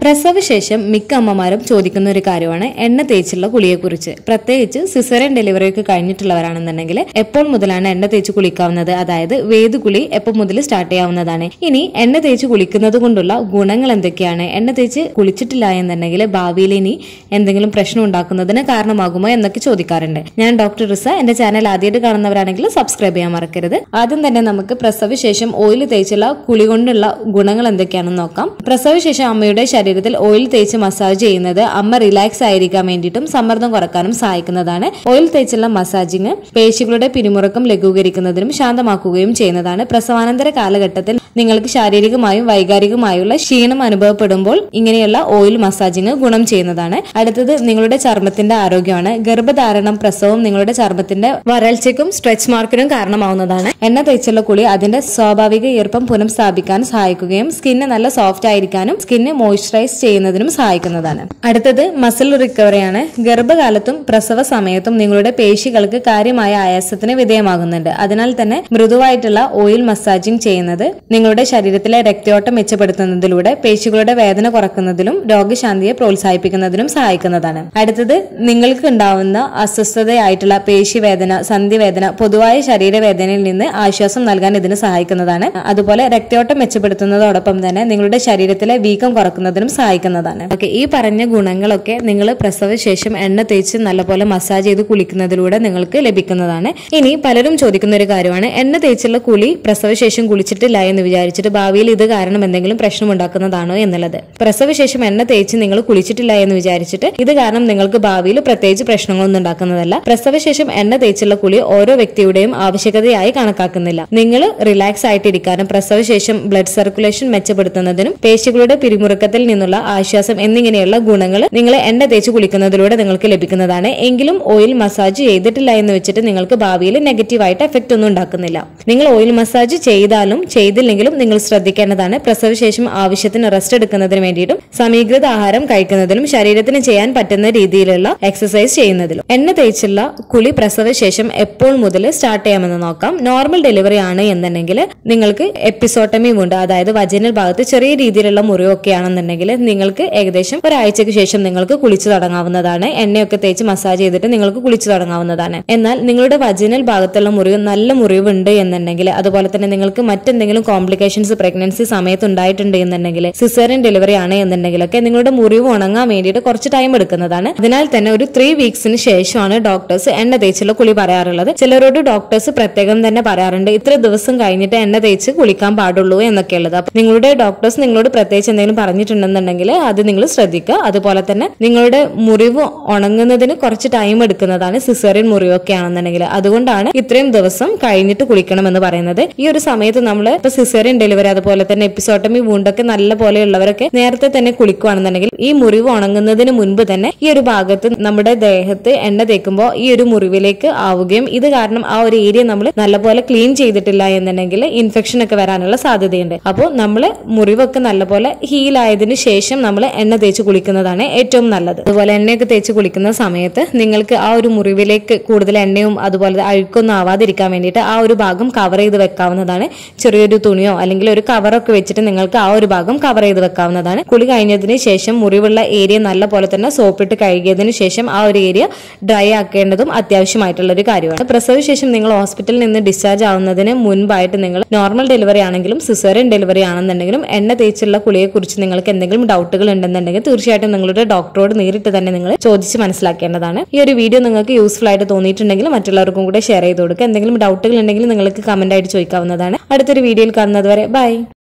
പ്രസവശേഷം മിക്ക അമ്മമാരും ചോദിക്കുന്ന ഒരു കാര്യമാണ് എണ്ണ തേച്ചുള്ള കുളിയെക്കുറിച്ച് പ്രത്യേകിച്ച് സിസറിയൻ ഡെലിവറി ഒക്കെ കഴിഞ്ഞിട്ടുള്ളവരാണെന്നുണ്ടെങ്കിൽ എപ്പോൾ മുതലാണ് എണ്ണ തേച്ച് കുളിക്കാവുന്നത് അതായത് വേദുകുളി എപ്പോൾ മുതൽ സ്റ്റാർട്ട് ചെയ്യാവുന്നതാണ് ഇനി എണ്ണ തേച്ച് കുളിക്കുന്നത് കൊണ്ടുള്ള ഗുണങ്ങൾ എന്തൊക്കെയാണ് എണ്ണ തേച്ച് കുളിച്ചിട്ടില്ല എന്നുണ്ടെങ്കിൽ ഭാവിയിൽ ഇനി എന്തെങ്കിലും പ്രശ്നം ഉണ്ടാക്കുന്നതിന് കാരണമാകുമോ എന്നൊക്കെ ചോദിക്കാറുണ്ട് ഞാൻ ഡോക്ടർ റിസ എന്റെ ചാനൽ ആദ്യമായിട്ട് കാണുന്നവരാണെങ്കിൽ സബ്സ്ക്രൈബ് ചെയ്യാൻ മറക്കരുത് ആദ്യം തന്നെ നമുക്ക് പ്രസവശേഷം ഓയിൽ തേച്ചുള്ള കുളി കൊണ്ടുള്ള ഗുണങ്ങൾ എന്തൊക്കെയാണെന്ന് നോക്കാം പ്രസവശേഷം അമ്മയുടെ ശരീരത്തിൽ ഓയിൽ തേച്ച് മസാജ് ചെയ്യുന്നത് അമ്മ റിലാക്സ് ആയിരിക്കാൻ വേണ്ടിയിട്ടും സമ്മർദ്ദം കുറക്കാനും സഹായിക്കുന്നതാണ് ഓയിൽ തേച്ചുള്ള മസാജിങ് പേശികളുടെ പിരിമുറുക്കം ലഘൂകരിക്കുന്നതിനും ശാന്തമാക്കുകയും ചെയ്യുന്നതാണ് പ്രസവാനന്തര കാലഘട്ടത്തിൽ നിങ്ങൾക്ക് ശാരീരികമായും വൈകാരികമായുള്ള ക്ഷീണം അനുഭവപ്പെടുമ്പോൾ ഇങ്ങനെയുള്ള ഓയിൽ മസാജിങ് ഗുണം ചെയ്യുന്നതാണ് അടുത്തത് നിങ്ങളുടെ ചർമ്മത്തിന്റെ ആരോഗ്യമാണ് ഗർഭധാരണം പ്രസവം നിങ്ങളുടെ ചർമ്മത്തിന്റെ വരൾച്ചയ്ക്കും സ്ട്രെച്ച് മാർക്കിനും കാരണമാവുന്നതാണ് എണ്ണ തേച്ചുള്ള കുളി അതിന്റെ സ്വാഭാവിക ഈർപ്പം പുനഃസ്ഥാപിക്കാൻ സഹായിക്കുകയും സ്കിന്ന് നല്ല സോഫ്റ്റ് ആയിരിക്കാനും സ്കിന്ന് മോയ്സ്ചറൈസ് ചെയ്യുന്നതിനും സഹായിക്കുന്നതാണ് അടുത്തത് മസിൽ റിക്കവറിയാണ് ഗർഭകാലത്തും പ്രസവ സമയത്തും നിങ്ങളുടെ പേശികൾക്ക് കാര്യമായ ആയാസത്തിന് വിധേയമാകുന്നുണ്ട് അതിനാൽ തന്നെ മൃദുവായിട്ടുള്ള ഓയിൽ മസാജിംഗ് ചെയ്യുന്നത് നിങ്ങളുടെ ശരീരത്തിലെ രക്തയോട്ടം മെച്ചപ്പെടുത്തുന്നതിലൂടെ പേശികളുടെ വേദന കുറക്കുന്നതിലും രോഗശാന്തിയെ പ്രോത്സാഹിപ്പിക്കുന്നതിനും സഹായിക്കുന്നതാണ് അടുത്തത് നിങ്ങൾക്ക് ഉണ്ടാവുന്ന അസ്വസ്ഥതയായിട്ടുള്ള പേശിവേദന സന്ധിവേദന പൊതുവായ ശരീരവേദനയിൽ നിന്ന് ആശ്വാസം നൽകാൻ ഇതിന് സഹായിക്കുന്നതാണ് അതുപോലെ രക്തയോട്ടം മെച്ചപ്പെടുത്തുന്നതോടൊപ്പം തന്നെ നിങ്ങളുടെ ശരീരത്തിലെ വീക്കം കുറക്കുന്നതിനും സഹായിക്കുന്നതാണ് ഓക്കെ ഈ പറഞ്ഞ ഗുണങ്ങളൊക്കെ നിങ്ങൾ പ്രസവശേഷം എണ്ണ തേച്ച് നല്ലപോലെ മസാജ് ചെയ്ത് കുളിക്കുന്നതിലൂടെ നിങ്ങൾക്ക് ലഭിക്കുന്നതാണ് ഇനി പലരും ചോദിക്കുന്ന ഒരു കാര്യമാണ് എണ്ണ തേച്ചുള്ള കുളി പ്രസവശേഷം കുളിച്ചിട്ടില്ല എന്ന് വിചാരിച്ചിട്ട് ഭാവിയിൽ ഇത് കാരണം എന്തെങ്കിലും പ്രശ്നം ഉണ്ടാക്കുന്നതാണോ എന്നുള്ളത് പ്രസവശേഷം എണ്ണ തേച്ച് നിങ്ങൾ കുളിച്ചിട്ടില്ല എന്ന് വിചാരിച്ചിട്ട് ഇത് കാരണം നിങ്ങൾക്ക് ഭാവിയിൽ പ്രത്യേകിച്ച് പ്രശ്നങ്ങളൊന്നും ഉണ്ടാക്കുന്നതല്ല പ്രസവശേഷം എണ്ണ തേച്ചുള്ള കുളി ഓരോ വ്യക്തിയുടെയും ആവശ്യകതയായി കണക്കാക്കുന്നില്ല നിങ്ങൾ റിലാക്സ് ആയിട്ടിരിക്കാനും പ്രസവശേഷം ബ്ലഡ് സർക്കുലേഷൻ മെച്ചപ്പെടുത്തുന്നതിനും പേശികളുടെ പിരിമുറുക്കത്തിൽ നിന്നുള്ള ആശ്വാസം എന്നിങ്ങനെയുള്ള ഗുണങ്ങൾ നിങ്ങൾ എണ്ണ തേച്ച് കുളിക്കുന്നതിലൂടെ നിങ്ങൾക്ക് ലഭിക്കുന്നതാണ് എങ്കിലും ഓയിൽ മസാജ് ചെയ്തിട്ടില്ല എന്ന് വെച്ചിട്ട് നിങ്ങൾക്ക് ഭാവിയിൽ നെഗറ്റീവായിട്ട് എഫക്റ്റ് ഒന്നും ഉണ്ടാക്കുന്നില്ല നിങ്ങൾ ഓയിൽ മസാജ് ചെയ്താലും ചെയ്തില്ലെങ്കിലും നിങ്ങൾ ശ്രദ്ധിക്കേണ്ടതാണ് പ്രസവശേഷം ആവശ്യത്തിന് റെസ്റ്റ് എടുക്കുന്നതിന് വേണ്ടിയിട്ടും സമീകൃത ആഹാരം കഴിക്കുന്നതിലും ശരീരത്തിന് ചെയ്യാൻ പറ്റുന്ന രീതിയിലുള്ള എക്സസൈസ് ചെയ്യുന്നതിലും എണ്ണ തേച്ചുള്ള കുളി പ്രസവശേഷം എപ്പോൾ മുതൽ സ്റ്റാർട്ട് ചെയ്യാമെന്ന് നോക്കാം നോർമൽ ഡെലിവറി ആണ് എന്നുണ്ടെങ്കിൽ നിങ്ങൾക്ക് എപ്പിസോട്ടമി ഉണ്ട് അതായത് വജനൽ ഭാഗത്ത് ചെറിയ രീതിയിലുള്ള മുറിവൊക്കെ ആണെന്നുണ്ടെങ്കിൽ നിങ്ങൾക്ക് ഏകദേശം ഒരാഴ്ചയ്ക്ക് ശേഷം നിങ്ങൾക്ക് കുളിച്ചു തുടങ്ങാവുന്നതാണ് എണ്ണയൊക്കെ തേച്ച് മസാജ് ചെയ്തിട്ട് നിങ്ങൾക്ക് കുളിച്ചു തുടങ്ങാവുന്നതാണ് എന്നാൽ നിങ്ങളുടെ വജനൽ ഭാഗത്തുള്ള മുറിവ് നല്ല മുറിവുണ്ട് എന്നുണ്ടെങ്കിൽ അതുപോലെ തന്നെ നിങ്ങൾക്ക് മറ്റെന്തെങ്കിലും കോംപ്ലിക്കേഷൻസ് പ്രഗ്നൻസി സമയത്ത് ഉണ്ടായിട്ടുണ്ട് എന്നുണ്ടെങ്കിൽ സിസേറിയൻ ഡെലിവറി ആണ് എന്നുണ്ടെങ്കിലൊക്കെ നിങ്ങളുടെ മുറിവ് ഉണങ്ങാൻ വേണ്ടിയിട്ട് കുറച്ച് ടൈം എടുക്കുന്നതാണ് അതിനാൽ തന്നെ ഒരു ത്രീ വീക്സിന് ശേഷമാണ് ഡോക്ടേഴ്സ് എണ്ണ തേച്ചുള്ള കുളി പറയാറുള്ളത് ചിലരോട് ഡോക്ടേഴ്സ് പ്രത്യേകം തന്നെ പറയാറുണ്ട് ഇത്ര ദിവസം കഴിഞ്ഞിട്ട് എണ്ണ തേച്ച് കുളിക്കാൻ പാടുള്ളൂ എന്നൊക്കെ ഉള്ളത് അപ്പൊ നിങ്ങളുടെ ഡോക്ടേഴ്സ് നിങ്ങളോട് പ്രത്യേകിച്ച് എന്തെങ്കിലും പറഞ്ഞിട്ടുണ്ടെന്നുണ്ടെങ്കിൽ അത് നിങ്ങൾ ശ്രദ്ധിക്കുക അതുപോലെ തന്നെ നിങ്ങളുടെ മുറിവ് ഉണങ്ങുന്നതിന് കുറച്ച് ടൈം എടുക്കുന്നതാണ് സിസേറിയൻ മുറിവൊക്കെ ആണെന്നുണ്ടെങ്കിൽ അതുകൊണ്ടാണ് ഇത്രയും ദിവസം കഴിഞ്ഞിട്ട് കുളിക്കണം എന്ന് പറയുന്നത് ഈ ഒരു സമയത്ത് നമ്മൾ ഇപ്പൊ സിസേറിയൻ ഡെലിവറി അതുപോലെ തന്നെ എപ്പിസോട്ടമി വൂണ്ടൊക്കെ നല്ല പോലെയുള്ളവരൊക്കെ നേരത്തെ തന്നെ കുളിക്കുകയാണെന്നുണ്ടെങ്കിൽ ഈ മുറിവ് ഉണങ്ങുന്നതിന് മുൻപ് തന്നെ ഈ ഒരു ഭാഗത്ത് നമ്മുടെ ദേഹത്ത് എണ്ണ തേക്കുമ്പോൾ ഈ ഒരു മുറിവിലേക്ക് ആവുകയും ഇത് കാരണം ആ ഒരു ഏരിയ നമ്മൾ നല്ലപോലെ ക്ലീൻ ചെയ്തിട്ടില്ല എന്നുണ്ടെങ്കിൽ ഇൻഫെക്ഷൻ ഒക്കെ വരാനുള്ള സാധ്യതയുണ്ട് അപ്പോൾ നമ്മൾ മുറിവൊക്കെ നല്ലപോലെ ഹീൽ ആയതിനു ശേഷം നമ്മൾ എണ്ണ തേച്ച് കുളിക്കുന്നതാണ് ഏറ്റവും നല്ലത് അതുപോലെ എണ്ണയൊക്കെ തേച്ച് കുളിക്കുന്ന സമയത്ത് നിങ്ങൾക്ക് ആ ഒരു മുറിവിലേക്ക് കൂടുതൽ എണ്ണയും അതുപോലെ അഴുക്കൊന്നും ആവാതിരിക്കാൻ വേണ്ടിയിട്ട് ആ ഒരു ഭാഗം കവർ ചെയ്ത് വെക്കാവുന്നതാണ് ചെറിയൊരു തുണിയോ അല്ലെങ്കിൽ ഒരു കവറൊക്കെ വെച്ചിട്ട് നിങ്ങൾക്ക് ആ ഒരു ഭാഗം കവർ ചെയ്ത് വെക്കാവുന്നതാണ് കുളി കഴിഞ്ഞതിന് ശേഷം മുറിവുള്ള ഏരിയ നല്ല പോലെ തന്നെ സോപ്പിട്ട് കഴുകിയതിനു ശേഷം ആ ഒരു ഏരിയ ഡ്രൈ ആക്കേണ്ടതും അത്യാവശ്യമായിട്ടുള്ള ഒരു കാര്യമാണ് പ്രസവശേഷം നിങ്ങൾ ഹോസ്പിറ്റലിൽ നിന്ന് ഡിസ്ചാർജ് ആവുന്നതിന് മുൻപായിട്ട് നിങ്ങൾ നോർമൽ ഡെലിവറി ആണെങ്കിലും സിസേറിയൻ ഡെലിവറി ആണെന്നുണ്ടെങ്കിലും എണ്ണ തേച്ചുള്ള കുളിയെ കുറിച്ച് നിങ്ങൾക്ക് എന്തെങ്കിലും ഡൗട്ടുകൾ ഉണ്ടെന്നുണ്ടെങ്കിൽ തീർച്ചയായിട്ടും നിങ്ങളുടെ ഡോക്ടറോട് നേരിട്ട് തന്നെ നിങ്ങൾ ചോദിച്ച് മനസ്സിലാക്കേണ്ടതാണ് ഈ ഒരു വീഡിയോ നിങ്ങൾക്ക് യൂസ്ഫുൾ ആയിട്ട് തോന്നിയിട്ടുണ്ടെങ്കിൽ മറ്റുള്ളവർക്കും കൂടെ ഷെയർ ചെയ്ത് കൊടുക്കുക എന്തെങ്കിലും ഡൗട്ടുകൾ ഉണ്ടെങ്കിൽ നിങ്ങൾക്ക് കമന്റ് ആയിട്ട് ചോദിക്കാവുന്നതാണ് അടുത്തൊരു വീഡിയോയിൽ കാണുന്നത് വരെ ബൈ